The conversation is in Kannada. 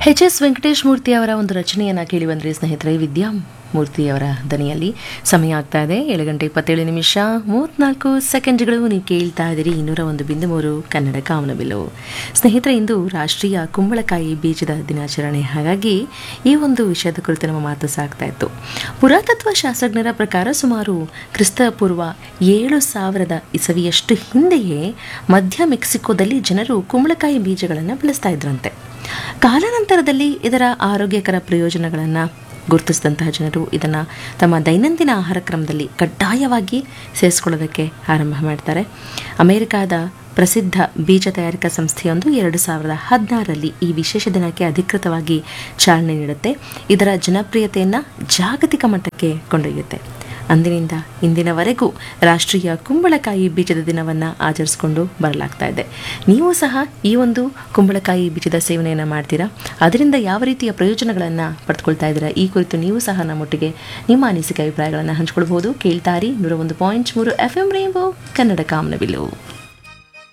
ಎಚ್ ಎಸ್ ವೆಂಕಟೇಶ್ ಮೂರ್ತಿ ಅವರ ಒಂದು ರಚನೆಯನ್ನು ಕೇಳಿ ಬಂದ್ರಿ ಸ್ನೇಹಿತರೆ ವಿದ್ಯಾಮೂರ್ತಿಯವರ ದನಿಯಲ್ಲಿ ಸಮಯ ಆಗ್ತಾ ಇದೆ ಏಳು ಗಂಟೆ ಇಪ್ಪತ್ತೇಳು ನಿಮಿಷ ಮೂವತ್ನಾಲ್ಕು ಸೆಕೆಂಡ್ಗಳು ನೀವು ಕೇಳ್ತಾ ಇದ್ದೀರಿ ಇನ್ನೂರ ಒಂದು ಬಿಂದು ಮೂರು ಕನ್ನಡ ಕಾಮನಬಿಲ್ಲು ಸ್ನೇಹಿತರೆ ಇಂದು ರಾಷ್ಟ್ರೀಯ ಕುಂಬಳಕಾಯಿ ಬೀಜದ ದಿನಾಚರಣೆ ಹಾಗಾಗಿ ಈ ಒಂದು ವಿಷಯದ ಕುರಿತು ನಮ್ಮ ಮಾತು ಸಾಗ್ತಾ ಇತ್ತು ಪುರಾತತ್ವ ಶಾಸ್ತ್ರಜ್ಞರ ಪ್ರಕಾರ ಸುಮಾರು ಕ್ರಿಸ್ತ ಪೂರ್ವ ಏಳು ಸಾವಿರದ ಇಸವಿಯಷ್ಟು ಹಿಂದೆಯೇ ಮಧ್ಯ ಮೆಕ್ಸಿಕೋದಲ್ಲಿ ಜನರು ಕುಂಬಳಕಾಯಿ ಬೀಜಗಳನ್ನು ಬೆಳೆಸ್ತಾ ಇದ್ರಂತೆ ಕಾಲಾನಂತರದಲ್ಲಿ ಇದರ ಆರೋಗ್ಯಕರ ಪ್ರಯೋಜನಗಳನ್ನು ಗುರುತಿಸಿದಂತಹ ಜನರು ಇದನ್ನು ತಮ್ಮ ದೈನಂದಿನ ಆಹಾರ ಕ್ರಮದಲ್ಲಿ ಕಡ್ಡಾಯವಾಗಿ ಸೇರಿಸ್ಕೊಳ್ಳೋದಕ್ಕೆ ಆರಂಭ ಮಾಡ್ತಾರೆ ಅಮೆರಿಕಾದ ಪ್ರಸಿದ್ಧ ಬೀಜ ತಯಾರಿಕಾ ಸಂಸ್ಥೆಯೊಂದು ಎರಡು ಸಾವಿರದ ಹದಿನಾರರಲ್ಲಿ ಈ ವಿಶೇಷ ದಿನಕ್ಕೆ ಅಧಿಕೃತವಾಗಿ ಚಾಲನೆ ನೀಡುತ್ತೆ ಇದರ ಜನಪ್ರಿಯತೆಯನ್ನು ಜಾಗತಿಕ ಮಟ್ಟಕ್ಕೆ ಕೊಂಡೊಯ್ಯುತ್ತೆ ಅಂದಿನಿಂದ ಇಂದಿನವರೆಗೂ ರಾಷ್ಟ್ರೀಯ ಕುಂಬಳಕಾಯಿ ಬೀಜದ ದಿನವನ್ನು ಆಚರಿಸಿಕೊಂಡು ಬರಲಾಗ್ತಾ ಇದೆ ನೀವು ಸಹ ಈ ಒಂದು ಕುಂಬಳಕಾಯಿ ಬೀಜದ ಸೇವನೆಯನ್ನು ಮಾಡ್ತೀರಾ ಅದರಿಂದ ಯಾವ ರೀತಿಯ ಪ್ರಯೋಜನಗಳನ್ನು ಪಡೆದುಕೊಳ್ತಾ ಇದ್ದೀರಾ ಈ ಕುರಿತು ನೀವು ಸಹ ನಮ್ಮೊಟ್ಟಿಗೆ ನಿಮ್ಮ ಅನಿಸಿಕೆ ಅಭಿಪ್ರಾಯಗಳನ್ನು ಹಂಚಿಕೊಳ್ಬಹುದು ಕೇಳ್ತಾರಿ ನೂರ ಒಂದು ಪಾಯಿಂಟ್ ಮೂರು ಎಫ್ ಎಂ ರೇಂಬೋ ಕನ್ನಡ ಕಾಮನಬಿಲ್ಲು